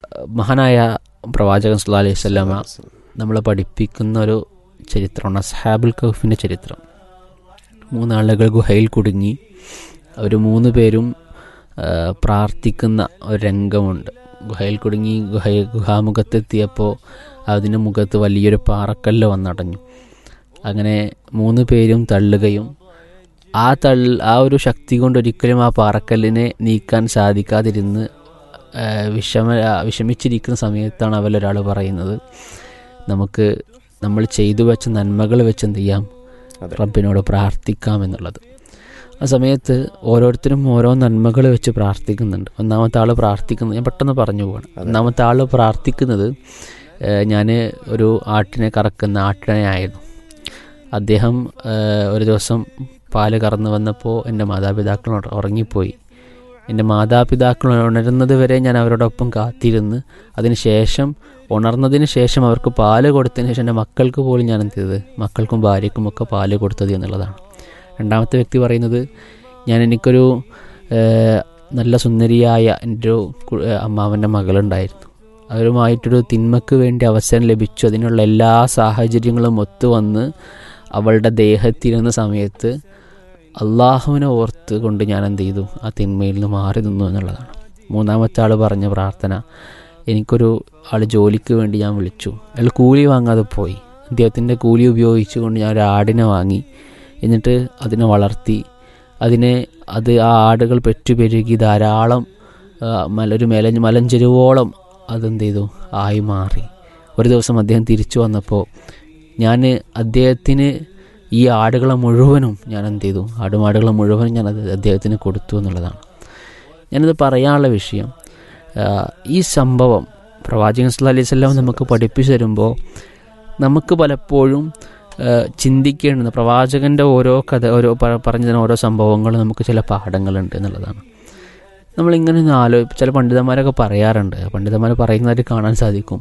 മഹാനായ പ്രവാചകൻ സല്ലാ അലൈഹി സ്വലാമ നമ്മളെ പഠിപ്പിക്കുന്ന ഒരു ചരിത്രമാണ് അസ്ഹാബുൽ കഹഫിൻ്റെ ചരിത്രം മൂന്നാളുകൾ ഗുഹയിൽ കുടുങ്ങി അവർ മൂന്ന് പേരും ആ, പ്രാർത്ഥിക്കുന്ന ഒരു രംഗമുണ്ട് ഗുഹയിൽ കുടുങ്ങി ഗുഹ ഗുഹാമുഖത്തെത്തിയപ്പോൾ അതിന് മുഖത്ത് വലിയൊരു പാറക്കല്ല് വന്നടഞ്ഞു അങ്ങനെ മൂന്ന് പേരും തള്ളുകയും ആ തള്ള് ആ ഒരു ശക്തി കൊണ്ട് ഒരിക്കലും ആ പാറക്കല്ലിനെ നീക്കാൻ സാധിക്കാതിരുന്ന് ആ, വിഷമ വിഷമിച്ചിരിക്കുന്ന സമയത്താണ് അവരൊരാൾ പറയുന്നത് നമുക്ക് നമ്മൾ ചെയ്തു വെച്ച നന്മകൾ വെച്ച് എന്ത് ചെയ്യാം അതെ. റബ്ബിനോട് പ്രാർത്ഥിക്കാം എന്നുള്ളത് ആ സമയത്ത് ഓരോരുത്തരും ഓരോ നന്മകൾ വെച്ച് പ്രാർത്ഥിക്കുന്നുണ്ട് ഒന്നാമത്തെ ആൾ പ്രാർത്ഥിക്കുന്നത് ഞാൻ പെട്ടെന്ന് പറഞ്ഞു പോവാണ് ഒന്നാമത്തെ ആൾ പ്രാർത്ഥിക്കുന്നത് ഞാൻ ഒരു ആട്ടിനെ കറക്കുന്ന ആട്ടിനെയായിരുന്നു അദ്ദേഹം ഏഹ്, ഒരു ദിവസം പാല് കറന്നു വന്നപ്പോൾ എൻ്റെ മാതാപിതാക്കൾ ഉറ- ഉറങ്ങിപ്പോയി എൻ്റെ മാതാപിതാക്കൾ ഉണരുന്നത് വരെ ഞാൻ അവരോടൊപ്പം കാത്തിരുന്ന് അതിന് ശേഷം ഉണർന്നതിന് ശേഷം അവർക്ക് പാല് കൊടുത്തതിന് ശേഷം എൻ്റെ മക്കൾക്ക് പോലും ഞാൻ എന്ത് ചെയ്തത് മക്കൾക്കും ഭാര്യയ്ക്കും ഒക്കെ പാല് കൊടുത്തത് എന്നുള്ളതാണ് രണ്ടാമത്തെ വ്യക്തി പറയുന്നത് ഞാൻ എനിക്കൊരു ഏഹ്, നല്ല സുന്ദരിയായ എൻ്റെ ഒരു കു- ഏഹ്, അമ്മാവൻ്റെ മകളുണ്ടായിരുന്നു അവരുമായിട്ടൊരു തിന്മക്ക് വേണ്ടി അവസരം ലഭിച്ചു അതിനുള്ള എല്ലാ സാഹചര്യങ്ങളും ഒത്തുവന്ന് അവളുടെ ദേഹത്തിരുന്ന സമയത്ത് അള്ളാഹുവിനെ ഓർത്ത് കൊണ്ട് ഞാൻ എന്ത് ചെയ്തു ആ തിന്മയിൽ നിന്ന് മാറി നിന്നു എന്നുള്ളതാണ് മൂന്നാമത്തെ ആൾ പറഞ്ഞ പ്രാർത്ഥന എനിക്കൊരു ആൾ ജോലിക്ക് വേണ്ടി ഞാൻ വിളിച്ചു അയാൾ കൂലി വാങ്ങാതെ പോയി അദ്ദേഹത്തിൻ്റെ കൂലി ഉപയോഗിച്ചുകൊണ്ട് ഞാൻ ഒരു ആടിനെ വാങ്ങി എന്നിട്ട് അതിനെ വളർത്തി അതിനെ അത് ആ ആടുകൾ പെറ്റുപെരുകി ധാരാളം ആ, മലൊരു മല മലഞ്ചെരുവോളം അതെന്ത് ചെയ്തു ആയി മാറി ഒരു ദിവസം അദ്ദേഹം തിരിച്ചു വന്നപ്പോൾ ഞാൻ അദ്ദേഹത്തിന് ഈ ആടുകളെ മുഴുവനും ഞാൻ എന്ത് ചെയ്തു ആടുമാടുകളെ മുഴുവനും ഞാൻ അത് അദ്ദേഹത്തിന് കൊടുത്തു എന്നുള്ളതാണ് ഞാനത് പറയാനുള്ള വിഷയം ആ, ഈ സംഭവം പ്രവാചകൻ സല്ലല്ലാഹു അലൈഹി വസല്ലം നമുക്ക് പഠിപ്പിച്ചു തരുമ്പോൾ നമുക്ക് പലപ്പോഴും ആ, ചിന്തിക്കേണ്ടുന്ന പ്രവാചകൻ്റെ ഓരോ കഥ ഓരോ പ- പറഞ്ഞു തരുന്ന ഓരോ സംഭവങ്ങളും നമുക്ക് ചില പാഠങ്ങളുണ്ട് എന്നുള്ളതാണ് നമ്മളിങ്ങനെ ഒന്ന് ആലോ ചില പണ്ഡിതന്മാരൊക്കെ പറയാറുണ്ട് പണ്ഡിതന്മാർ പറയുന്നതായിട്ട് കാണാൻ സാധിക്കും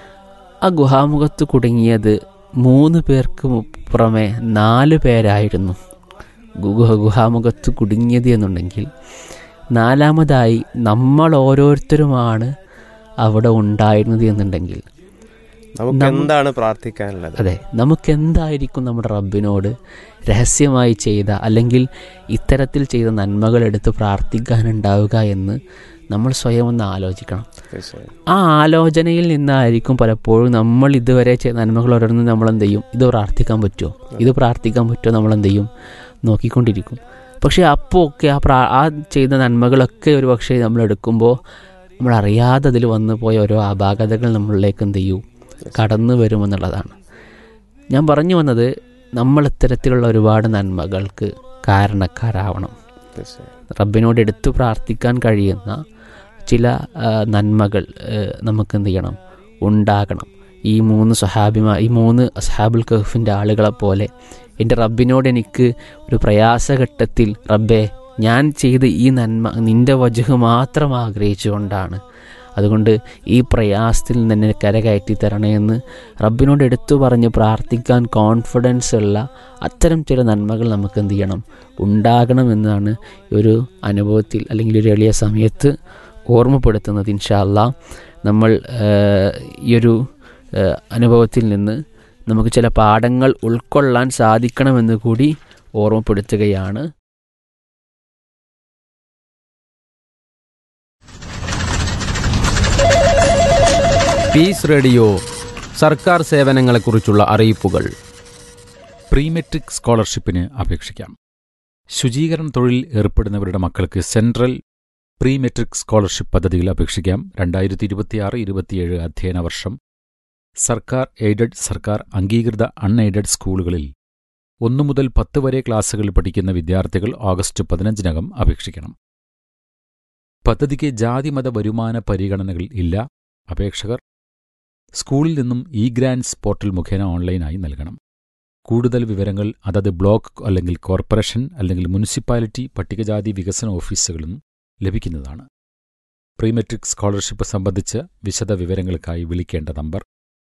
ആ ഗുഹാമുഖത്ത് കുടുങ്ങിയത് മൂന്ന് പേർക്ക് മു- പുറമെ നാല് പേരായിരുന്നു ഗുഹ ഗുഹാമുഖത്ത് കുടുങ്ങിയത് എന്നുണ്ടെങ്കിൽ നാലാമതായി നമ്മൾ ഓരോരുത്തരുമാണ് അവിടെ ഉണ്ടായിരുന്നത് എന്നുണ്ടെങ്കിൽ നമുക്ക് എന്താണ് പ്രാർത്ഥിക്കാനുള്ളത് അതെ നമുക്ക് എന്തായിരിക്കും നമ്മുടെ റബ്ബിനോട് രഹസ്യമായി ചെയ്ത അല്ലെങ്കിൽ ഇത്തരത്തിൽ ചെയ്ത നന്മകൾ എടുത്ത് പ്രാർത്ഥിക്കാനുണ്ടാവുക എന്ന് നമ്മൾ സ്വയം ഒന്ന് ആലോചിക്കണം തീർച്ചയായും ആ ആലോചനയിൽ നിന്നായിരിക്കും പലപ്പോഴും നമ്മൾ ഇതുവരെ ചെയ്ത നന്മകൾ ഓരോന്നും നമ്മൾ എന്ത് ചെയ്യും ഇത് പ്രാർത്ഥിക്കാൻ പറ്റുമോ ഇത് പ്രാർത്ഥിക്കാൻ പറ്റുമോ നമ്മൾ എന്ത് ചെയ്യും നോക്കിക്കൊണ്ടിരിക്കും പക്ഷേ അപ്പോൾ ഒക്കെ ആ പ്രാ ആ ചെയ്ത നന്മകളൊക്കെ ഒരു പക്ഷേ നമ്മൾ എടുക്കുമ്പോൾ നമ്മൾ അറിയാതെ അതിൽ വന്നു പോയ ഓരോ അപാകതകൾ നമ്മളിലേക്ക് എന്ത് ചെയ്യും കടന്നു വരുമെന്നുള്ളതാണ് ഞാൻ പറഞ്ഞു വന്നത് നമ്മൾ ഇത്തരത്തിലുള്ള ഒരുപാട് നന്മകൾക്ക് കാരണക്കാരാവണം തീർച്ചയായും റബ്ബിനോട് എടുത്തു പ്രാർത്ഥിക്കാൻ കഴിയുന്ന ചില ആ, നന്മകൾ ആ, നമുക്ക് എന്ത് ചെയ്യണം ഉണ്ടാകണം ഈ മൂന്ന് സഹാബിമാ ഈ മൂന്ന് അസ്ഹാബുൽ കഹഫിൻ്റെ ആളുകളെ പോലെ എൻ്റെ റബ്ബിനോട് എനിക്ക് ഒരു പ്രയാസഘട്ടത്തിൽ റബ്ബെ ഞാൻ ചെയ്ത ഈ നന്മ നിൻ്റെ വജുഹ് മാത്രം ആഗ്രഹിച്ചുകൊണ്ടാണ് അതുകൊണ്ട് ഈ പ്രയാസത്തിൽ നിന്ന് എന്നെ കരകയറ്റി തരണേ എന്ന് റബ്ബിനോട് എടുത്തു പറഞ്ഞ് പ്രാർത്ഥിക്കാൻ കോൺഫിഡൻസ് ഉള്ള അത്തരം ചില നന്മകൾ നമുക്ക് എന്ത് ചെയ്യണം ഉണ്ടാകണമെന്നാണ് ഈ ഒരു അനുഭവത്തിൽ അല്ലെങ്കിൽ ഒരു എളിയ സമയത്ത് ഓർമ്മപ്പെടുത്തുന്നത് ഇൻഷാല്ല നമ്മൾ ഏഹ്, ഈ ഒരു ഏഹ്, അനുഭവത്തിൽ നിന്ന് നമുക്ക് ചില പാഠങ്ങൾ ഉൾക്കൊള്ളാൻ സാധിക്കണമെന്ന് കൂടി ഓർമ്മപ്പെടുത്തുകയാണ് പീസ് റേഡിയോ സർക്കാർ സേവനങ്ങളെക്കുറിച്ചുള്ള അറിയിപ്പുകൾ പ്രീ മെട്രിക് സ്കോളർഷിപ്പിന് അപേക്ഷിക്കാം ശുചീകരണ തൊഴിൽ ഏർപ്പെടുന്നവരുടെ മക്കൾക്ക് സെൻട്രൽ പ്രീ മെട്രിക് സ്കോളർഷിപ്പ് പദ്ധതിയിൽ അപേക്ഷിക്കാം രണ്ടായിരത്തി ഇരുപത്തിയാറ് ഇരുപത്തിയേഴ് അധ്യയന വർഷം സർക്കാർ എയ്ഡഡ് സർക്കാർ അംഗീകൃത അൺഎയ്ഡഡ് സ്കൂളുകളിൽ ഒന്നു മുതൽ പത്ത് വരെ ക്ലാസ്സുകളിൽ പഠിക്കുന്ന വിദ്യാർത്ഥികൾ ഓഗസ്റ്റ് പതിനഞ്ചിനകം അപേക്ഷിക്കണം പദ്ധതിക്ക് ജാതിമത വരുമാന പരിഗണനകൾ ഇല്ല അപേക്ഷകർ സ്കൂളിൽ നിന്നും ഇ ഗ്രാൻസ് പോർട്ടൽ മുഖേന ഓൺലൈനായി നൽകണം കൂടുതൽ വിവരങ്ങൾ അതത് ബ്ലോക്ക് അല്ലെങ്കിൽ കോർപ്പറേഷൻ അല്ലെങ്കിൽ മുനിസിപ്പാലിറ്റി പട്ടികജാതി വികസന ഓഫീസുകളും ലഭിക്കുന്നതാണ് പ്രീമെട്രിക് സ്കോളർഷിപ്പ് സംബന്ധിച്ച് വിശദ വിവരങ്ങൾക്കായി വിളിക്കേണ്ട നമ്പർ